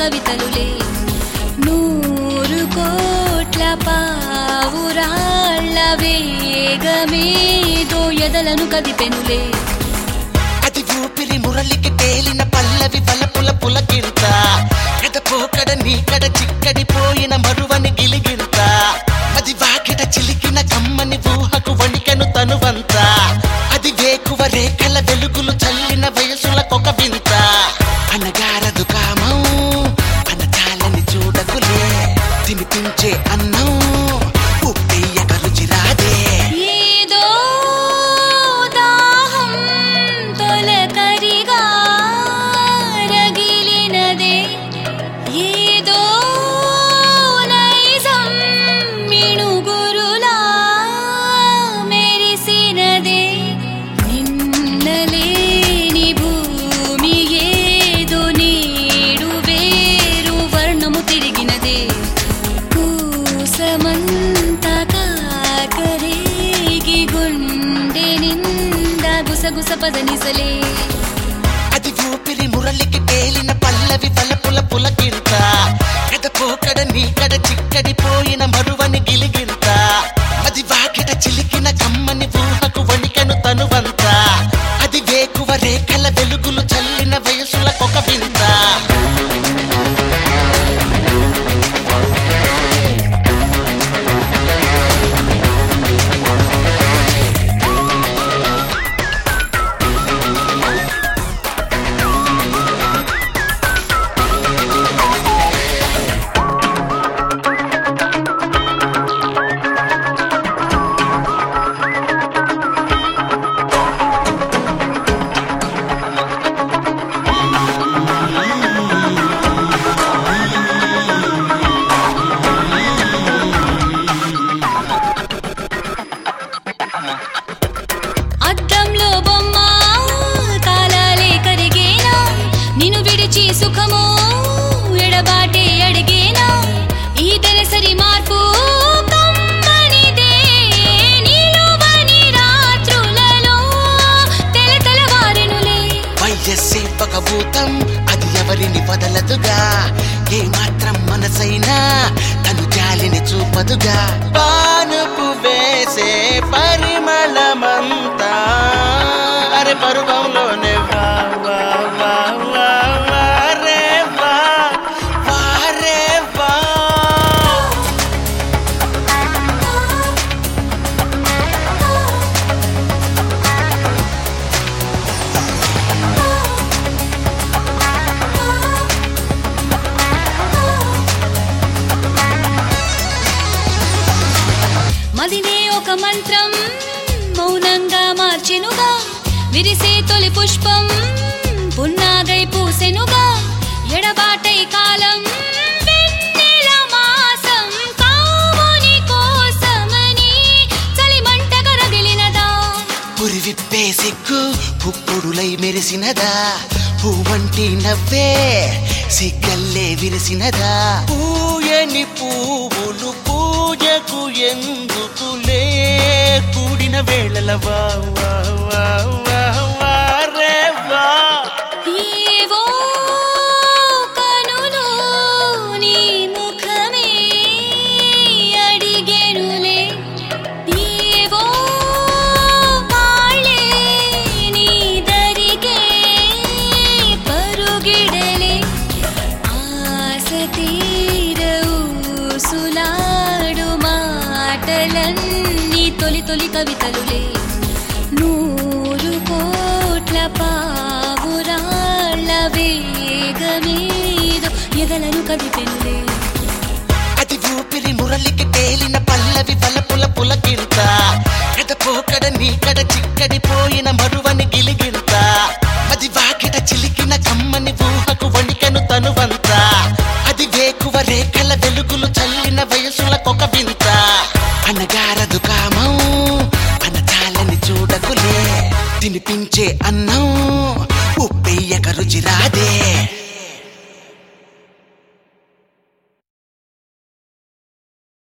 కవితలులే నూరు కోట్ల పావురాళ్ళ వేగమేదో ఎదలను కదిపెనులే అది ఊపిరి మురళికి తేలిన పల్లవి వలపుల పులకింత కడ పోకడ నీకడ చిక్కడి పోయిన మరువని గిలిగింత అది వాకిట చిలికిన కమ్మని ఊహకు వణికెను తనువంత అది వేకువ రేఖల వెలుగులు చల్లిన వయసులకొక వింత అనగారదు కామం అనచాలని చూడకులే తినిపించే అన్నం ఉప్పేయక రుచి రాదే ఏదో దాహం తొలకరిగా రగిలినదే ఏదో నైజం మిణుగురులా మెరిసినదే నిన్నలేని భూమి ఏదో నేడు వేరు వర్ణము తిరిగినదే కూసమంత కాకరేగి గుండె నిండా గుసగుస పదనిసలే అది ఊపిరి మురళికి తేలిన పల్లవి వలపుల పులకింత కడ పోకడ నీకడ చిక్కడి పోయిన మరువని గిలిగింత అది వాకిట చిలికిన కమ్మని ఊహకు వణికెను తనువంత అది వేకువ రేఖల వెలుగులు చల్లిన వయసులకొక వింత అద్దంలో బొమ్మ కాలాలే కరిగేనా నిన్ను విడిచి సుఖము ఎడబాటే అడిగేనా ఈ దరసరి మార్పు కమ్మనిదే నిలువని రాత్రులలో తెల తెలవారెనులే వయస్సే పకభూతం అది ఎవరిని వదలదుగా ఏ మాత్రం మనసైనా తను జాలిని చూపదుగా పానుపు వేసే పరిమళమంతా అరే పరువంలోనే వా వా వా వా వా రే వా వా రే వా మదినే ఒక మంత్రం మౌనంగా మార్చెనుగా విరిసే తొలి పుష్పం పున్నాగై పూసెనుగా ఎడబాటై కాలం వెన్నెల మాసం కాముని కోసమని చలిమంటగా రగిలినదా పురి విప్పే సిగ్గు పుప్పుడులై మెరిసినదా పువ్వంటి నవ్వే సిగ్గల్లే విరిసినదా పూయని పువ్వులు పూజకు ఎందుకులే కూడిన వేళల వా వా వా వా వా రే వా ఏవో కనులు నీ ముఖమే అడిగెనులే ఏవో కాళ్ళే నీ దరిగే పరుగిడలే ఆశ తీరవు సులాడు మాటలన్నీ తొలి తొలి కవితలులే నూరు కోట్ల పావురాళ్ళ వేగమేదో ఎదలను కదిపెనులే అది ఊపిరి మురళికి తేలిన పల్లవి వలపుల పులకింత కడ పోకడ నీకడ చిక్కడి పోయిన మరువని గిలిగింత అది వాకిట చిలికిన కమ్మని ఊహకు వణికెను తనువంత అది వేకువ రేఖల వెలుగులు చల్లిన వయసులకొక వింత అనగారదు కామం అనచాలని చూడకులే తినిపించే అన్నం ఉప్పేయక రుచి రాదే